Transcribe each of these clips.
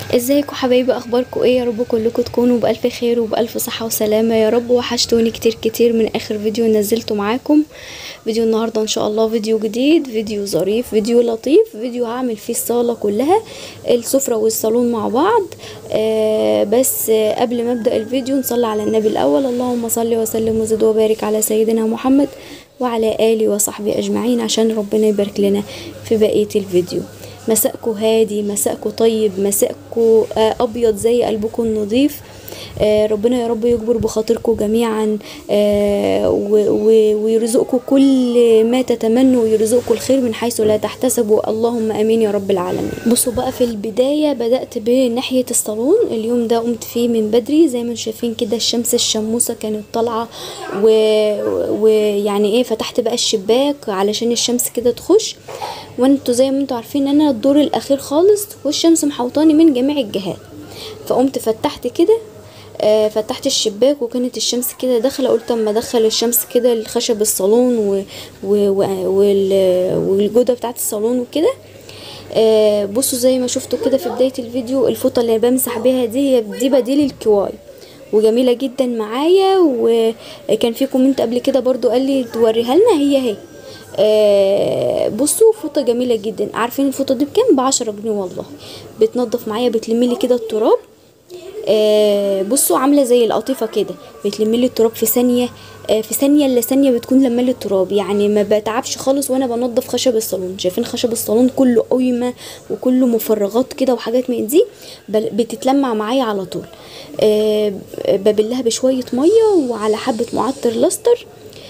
ازيكم حبايبي اخباركم ايه يا رب كلكم تكونوا بالف خير وبالف صحه وسلامه يا رب وحشتوني كتير كتير من اخر فيديو نزلته معاكم فيديو النهارده ان شاء الله فيديو جديد فيديو ظريف فيديو لطيف فيديو هعمل فيه الصاله كلها السفره والصالون مع بعض آه بس آه قبل ما ابدا الفيديو نصلي على النبي الاول اللهم صل وسلم وزد وبارك على سيدنا محمد وعلى اله وصحبه اجمعين عشان ربنا يبارك لنا في بقيه الفيديو مساءكم هادي مساءكم طيب مساءكم آه ابيض زي قلبكم النظيف آه ربنا يا رب يجبر بخاطركم جميعا آه ويرزقكم كل ما تتمنوا ويرزقكم الخير من حيث لا تحتسبوا اللهم امين يا رب العالمين بصوا بقى في البدايه بدات بناحيه الصالون اليوم ده قمت فيه من بدري زي ما شايفين كده الشمس الشموسه كانت طالعه ويعني ايه فتحت بقى الشباك علشان الشمس كده تخش وانتوا زي ما انتوا عارفين ان انا الدور الاخير خالص والشمس محوطاني من جميع الجهات فقمت فتحت كده آه فتحت الشباك وكانت الشمس كده داخله قلت اما ادخل الشمس كده لخشب الصالون و... و... و... وال... والجوده بتاعت الصالون وكده آه بصوا زي ما شفتوا كده في بدايه الفيديو الفوطه اللي بمسح بيها دي هي دي بديل الكواي وجميله جدا معايا وكان في كومنت قبل كده برضو قال لي توريها لنا هي اهي آه بصوا فوطه جميله جدا عارفين الفوطه دي بكام بعشرة جنيه والله بتنضف معايا بتلملي كده التراب آه بصوا عامله زي القطيفه كده بتلملي التراب في ثانيه آه في ثانيه الا ثانيه بتكون لملي التراب يعني ما بتعبش خالص وانا بنضف خشب الصالون شايفين خشب الصالون كله قيمه وكله مفرغات كده وحاجات من دي بتتلمع معايا على طول آه ببلها بشويه ميه وعلى حبه معطر لاستر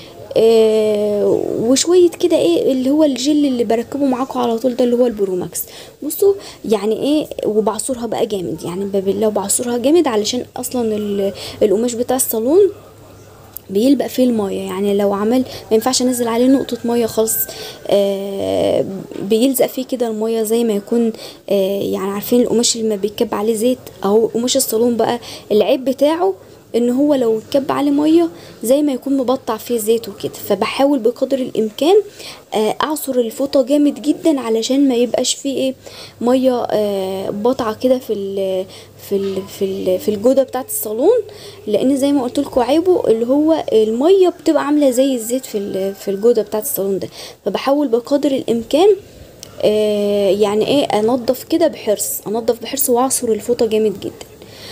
آه وشويه كده ايه اللي هو الجل اللي بركبه معاكم على طول ده اللي هو البروماكس بصوا يعني ايه وبعصرها بقى جامد يعني ببلها وبعصرها جامد علشان اصلا القماش بتاع الصالون بيلبق فيه الميه يعني لو عمل ما ينفعش انزل عليه نقطه ميه خالص آه بيلزق فيه كده الميه زي ما يكون آه يعني عارفين القماش اللي ما بيتكب عليه زيت اهو قماش الصالون بقى العيب بتاعه ان هو لو اتكب عليه ميه زي ما يكون مبطع فيه زيت وكده فبحاول بقدر الامكان اعصر الفوطه جامد جدا علشان ما يبقاش فيه ايه ميه بطعه كده في ال في ال في ال في الجوده بتاعه الصالون لان زي ما قلت لكم عيبه اللي هو الميه بتبقى عامله زي الزيت في في الجوده بتاعه الصالون ده فبحاول بقدر الامكان آه يعني ايه انضف كده بحرص انضف بحرص واعصر الفوطه جامد جدا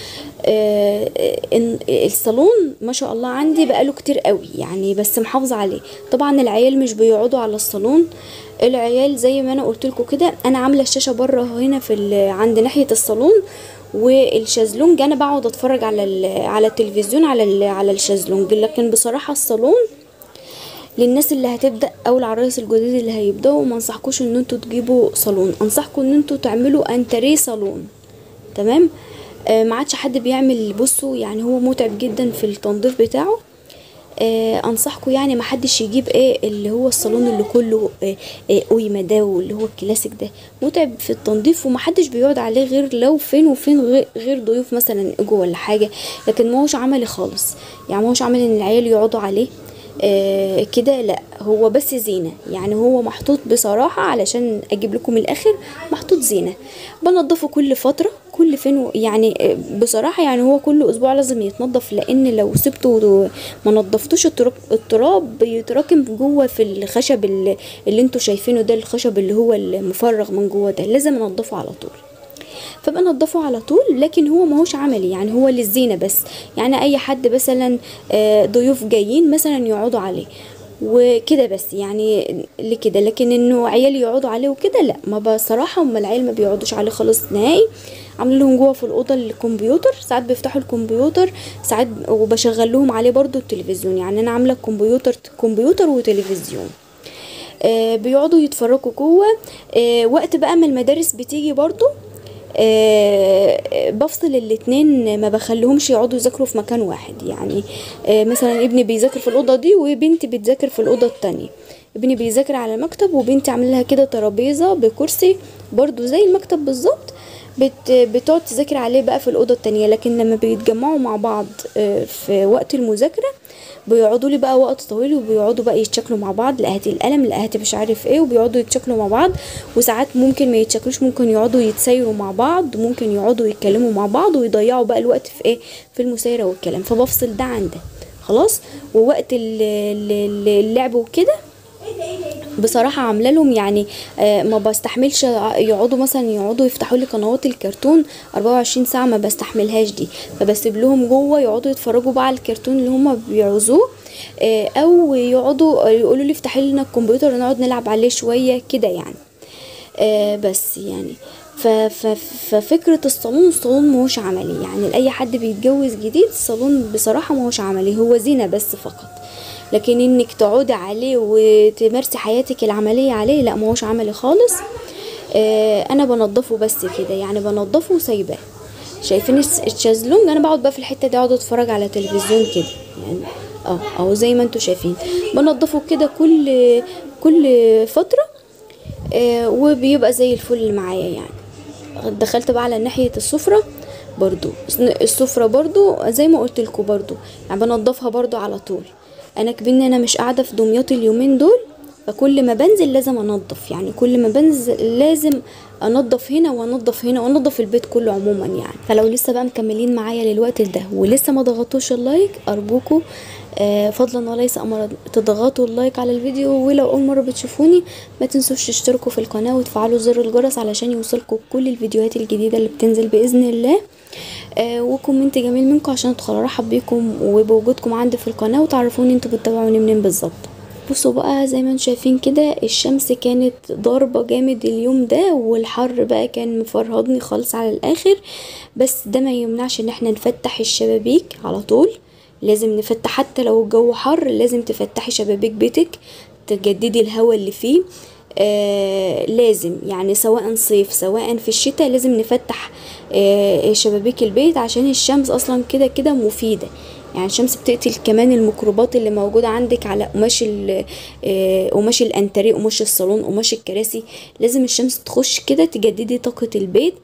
آه الصالون ما شاء الله عندي بقاله كتير قوي يعني بس محافظه عليه طبعا العيال مش بيقعدوا على الصالون العيال زي ما انا قلت لكم كده انا عامله الشاشه بره هنا في عند ناحيه الصالون والشازلونج انا بقعد اتفرج على على التلفزيون على على الشازلونج لكن بصراحه الصالون للناس اللي هتبدا او العرايس الجداد اللي هيبداوا ما انصحكوش ان انتوا تجيبوا صالون انصحكم ان انتوا تعملوا انتريه صالون تمام آه ما عادش حد بيعمل بصوا يعني هو متعب جدا في التنظيف بتاعه آه انصحكم يعني ما حدش يجيب ايه اللي هو الصالون اللي كله آه آه قيمه ده واللي هو الكلاسيك ده متعب في التنظيف وما حدش بيقعد عليه غير لو فين وفين غير ضيوف مثلا اجوا ولا حاجه لكن ما هوش عملي خالص يعني ما هوش عملي ان العيال يقعدوا عليه آه كده لا هو بس زينه يعني هو محطوط بصراحه علشان اجيب لكم الاخر محطوط زينه بنضفه كل فتره كل فين يعني بصراحه يعني هو كل اسبوع لازم يتنضف لان لو سبته ما نضفتوش التراب التراب بيتراكم جوه في الخشب اللي, اللي انتوا شايفينه ده الخشب اللي هو المفرغ من جوه ده لازم انضفه على طول فبنضفه على طول لكن هو ماهوش عملي يعني هو للزينه بس يعني اي حد مثلا ضيوف جايين مثلا يقعدوا عليه وكده بس يعني لكده لكن انه عيال يقعدوا عليه وكده لا ما بصراحه هم العيال ما بيقعدوش عليه خالص نهائي عامله لهم جوه في الاوضه الكمبيوتر ساعات بيفتحوا الكمبيوتر ساعات وبشغل لهم عليه برضو التلفزيون يعني انا عامله كمبيوتر كمبيوتر وتلفزيون آه بيقعدوا يتفرجوا جوه آه وقت بقى ما المدارس بتيجي برضو آه بفصل الاتنين ما بخليهمش يقعدوا يذاكروا في مكان واحد يعني آه مثلا ابني بيذاكر في الاوضه دي وبنتي بتذاكر في الاوضه التانية ابني بيذاكر على مكتب وبنتي عامله لها كده ترابيزه بكرسي برضو زي المكتب بالظبط بت بتقعد تذاكر عليه بقى في الاوضه التانية لكن لما بيتجمعوا مع بعض آه، في وقت المذاكره بيقعدوا لي بقى وقت طويل وبيقعدوا بقى يتشكلوا مع بعض لا هاتي القلم لا هاتي مش عارف ايه وبيقعدوا يتشكلوا مع بعض وساعات ممكن ما يتشكلوش ممكن يقعدوا يتسايروا مع بعض ممكن يقعدوا يتكلموا مع بعض ويضيعوا بقى الوقت في ايه في المسايره والكلام فبفصل ده عن ده خلاص ووقت ال- ال- اللعب وكده بصراحة عاملة لهم يعني آه، ما بستحملش يقعدوا مثلا يقعدوا يفتحوا لي قنوات الكرتون 24 ساعة ما بستحملهاش دي فبسيب لهم جوه يقعدوا يتفرجوا بقى على الكرتون اللي هما بيعوزوه آه، او يقعدوا يقولوا لي افتحي لنا الكمبيوتر نقعد نلعب عليه شوية كده يعني آه، بس يعني ف- ف- ففكرة الصالون الصالون ماهوش عملي يعني لأي حد بيتجوز جديد الصالون بصراحة ماهوش عملي هو زينة بس فقط لكن انك تقعدي عليه وتمارسي حياتك العملية عليه لا ماهوش عملي خالص آه، انا بنضفه بس كده يعني بنضفه وسايباه شايفين الس- الشازلونج انا بقعد بقى في الحته دي اقعد اتفرج على تلفزيون كده يعني اه اهو زي ما انتوا شايفين بنضفه كده كل كل فتره آه، وبيبقى زي الفل معايا يعني دخلت بقى على ناحية السفرة برضو السفرة برضو زي ما قلت لكم برضو يعني بنضفها برضو على طول انا كبن انا مش قاعدة في دمياط اليومين دول فكل ما بنزل لازم انضف يعني كل ما بنزل لازم انضف هنا وانضف هنا وانضف البيت كله عموما يعني فلو لسه بقى مكملين معايا للوقت ده ولسه ما ضغطوش اللايك ارجوكم آه، فضلا وليس امرا تضغطوا اللايك على الفيديو ولو اول مره بتشوفوني ما تنسوش تشتركوا في القناه وتفعلوا زر الجرس علشان يوصلكم كل الفيديوهات الجديده اللي بتنزل باذن الله آه وكومنت جميل منكم عشان ادخل ارحب بيكم وبوجودكم عندي في القناه وتعرفوني انتوا بتتابعوني منين بالظبط بصوا بقى زي ما انتم شايفين كده الشمس كانت ضاربة جامد اليوم ده والحر بقى كان مفرهدني خالص على الاخر بس ده ما يمنعش ان احنا نفتح الشبابيك على طول لازم نفتح حتى لو الجو حر لازم تفتحي شبابيك بيتك تجددي الهواء اللي فيه آه لازم يعني سواء صيف سواء في الشتاء لازم نفتح آه شبابيك البيت عشان الشمس اصلا كده كده مفيدة يعني الشمس بتقتل كمان الميكروبات اللي موجودة عندك على قماش ال- آه، قماش الانتريه قماش الصالون قماش الكراسي لازم الشمس تخش كده تجددي طاقة البيت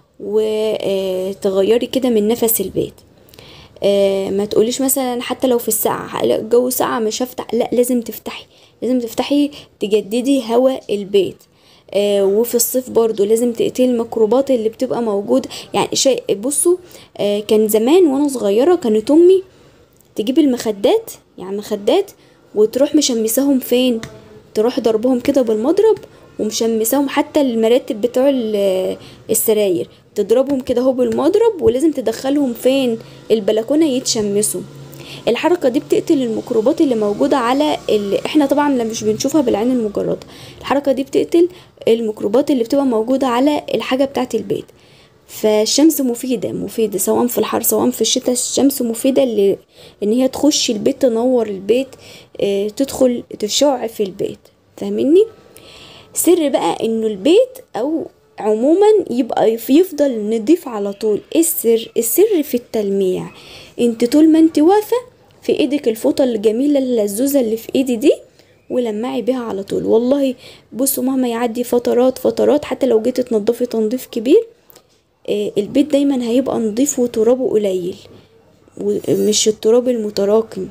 وتغيري كده من نفس البيت آه، ما تقوليش مثلا حتى لو في الساعة لا الجو ساعة مش هفتح لا لازم تفتحي لازم تفتحي تجددي هواء البيت آه وفي الصيف برضو لازم تقتلي الميكروبات اللي بتبقى موجودة يعني شيء بصوا آه كان زمان وانا صغيرة كانت امي تجيب المخدات يعني مخدات وتروح مشمساهم فين تروح ضربهم كده بالمضرب ومشمساهم حتى المراتب بتوع ال- السراير تضربهم كده اهو بالمضرب ولازم تدخلهم فين البلكونة يتشمسوا الحركة دي بتقتل الميكروبات اللي موجودة على اللي احنا طبعا لا مش بنشوفها بالعين المجردة الحركة دي بتقتل الميكروبات اللي بتبقى موجودة على الحاجة بتاعة البيت فالشمس مفيدة مفيدة سواء في الحر سواء في الشتاء الشمس مفيدة ل- ان هي تخش البيت تنور البيت اه تدخل تشع في البيت فاهميني سر بقى انه البيت او عموما يبقى يفضل نضيف على طول ايه السر السر في التلميع انت طول ما انت واقفة في ايدك الفوطة الجميلة اللزوزة اللي في ايدي دي ولمعي بيها على طول والله بصوا مهما يعدي فترات فترات حتى لو جيت تنضفي تنظيف كبير آه، البيت دايما هيبقى نضيف وترابه قليل ومش التراب المتراكم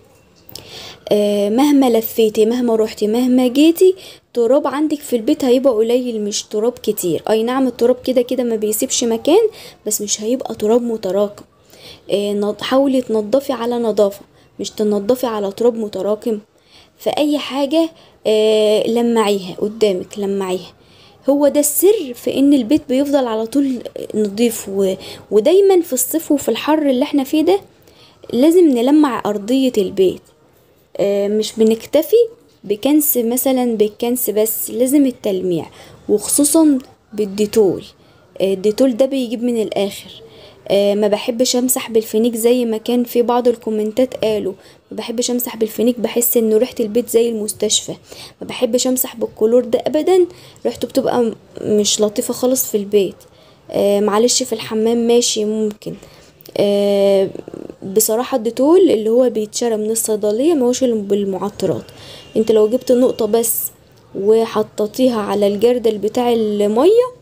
آه، مهما لفيتي مهما روحتي مهما جيتي تراب عندك في البيت هيبقى قليل مش تراب كتير اي نعم التراب كده كده ما بيسيبش مكان بس مش هيبقى تراب متراكم آه، نض- حاولي تنضفي على نظافة مش تنضفي على تراب متراكم فأي حاجة آه، لمعيها قدامك لمعيها هو ده السر في ان البيت بيفضل على طول نضيف و... ودايما في الصيف وفي الحر اللي احنا فيه ده لازم نلمع ارضية البيت آه، مش بنكتفي بكنس مثلا بالكنس بس لازم التلميع وخصوصا بالديتول آه، الديتول ده بيجيب من الاخر آه، ما بحبش امسح بالفينيك زي ما كان في بعض الكومنتات قالوا ما بحبش امسح بالفينيك بحس انه ريحه البيت زي المستشفى ما بحبش امسح بالكلور ده ابدا ريحته بتبقى م- مش لطيفه خالص في البيت آه، معلش في الحمام ماشي ممكن آه، بصراحة الديتول اللي هو بيتشرى من الصيدلية ماهوش اللي بالمعطرات انت لو جبت نقطة بس وحطيتيها على الجردل بتاع المية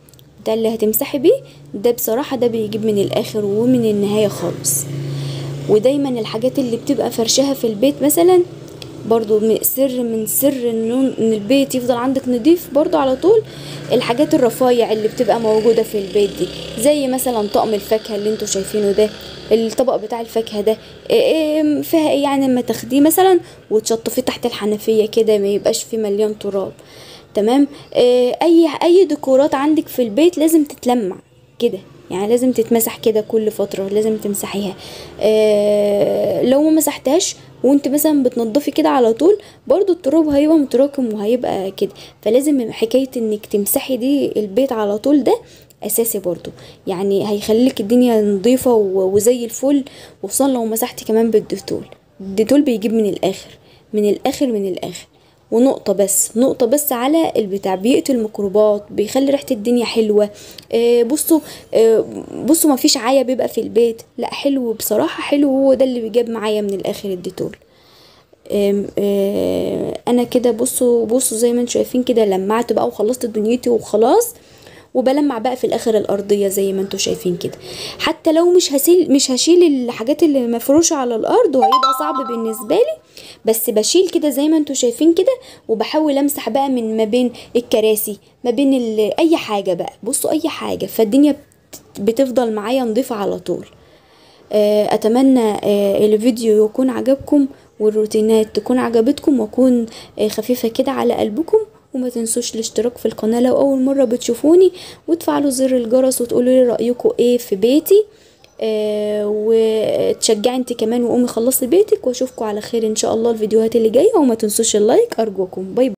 بتاع اللي هتمسحي بيه ده بصراحة ده بيجيب من الاخر ومن النهاية خالص ودايما الحاجات اللي بتبقى فرشها في البيت مثلا برضو م- سر من سر ان إن البيت يفضل عندك نضيف برضو على طول الحاجات الرفايع اللي بتبقى موجودة في البيت دي زي مثلا طقم الفاكهة اللي انتوا شايفينه ده الطبق بتاع الفاكهة ده إيه- إيه فيها ايه يعني اما تاخديه مثلا وتشطفيه تحت الحنفية كده ما يبقاش فيه مليان تراب تمام إيه اي اي ديكورات عندك في البيت لازم تتلمع كده يعني لازم تتمسح كده كل فترة لازم تمسحيها آه لو ما مسحتهاش وانت مثلا بتنضفي كده على طول برضو التراب هيبقى متراكم وهيبقى كده فلازم حكاية انك تمسحي دي البيت على طول ده اساسي برضو يعني هيخليك الدنيا نظيفة و- وزي الفل وخصوصا لو مسحتي كمان بالديتول الديتول بيجيب من الاخر من الاخر من الاخر ونقطة بس نقطة بس على البتاع بيقتل الميكروبات بيخلي ريحة الدنيا حلوة آه بصوا آه بصوا مفيش عاية بيبقى في البيت لا حلو بصراحة حلو هو ده اللي بيجاب معايا من الاخر الديتول آم، آه، انا كده بصوا بصوا زي ما انتم شايفين كده لمعت بقى وخلصت دنيتي وخلاص وبلمع بقى في الاخر الارضيه زي ما انتم شايفين كده حتى لو مش هسيل مش هشيل الحاجات اللي مفروشه على الارض وهيبقى صعب بالنسبه لي بس بشيل كده زي ما انتم شايفين كده وبحاول امسح بقى من ما بين الكراسي ما بين ال- اي حاجه بقى بصوا اي حاجه فالدنيا بت- بتفضل معايا نظيفه على طول آه، اتمنى آه، الفيديو يكون عجبكم والروتينات تكون عجبتكم واكون آه، خفيفة كده على قلبكم وما تنسوش الاشتراك في القناة لو اول مرة بتشوفوني وتفعلوا زر الجرس وتقولوا لي رأيكم ايه في بيتي آه وتشجعي انت كمان وقومي خلصي بيتك واشوفكم على خير ان شاء الله الفيديوهات اللي جايه وما تنسوش اللايك ارجوكم باي باي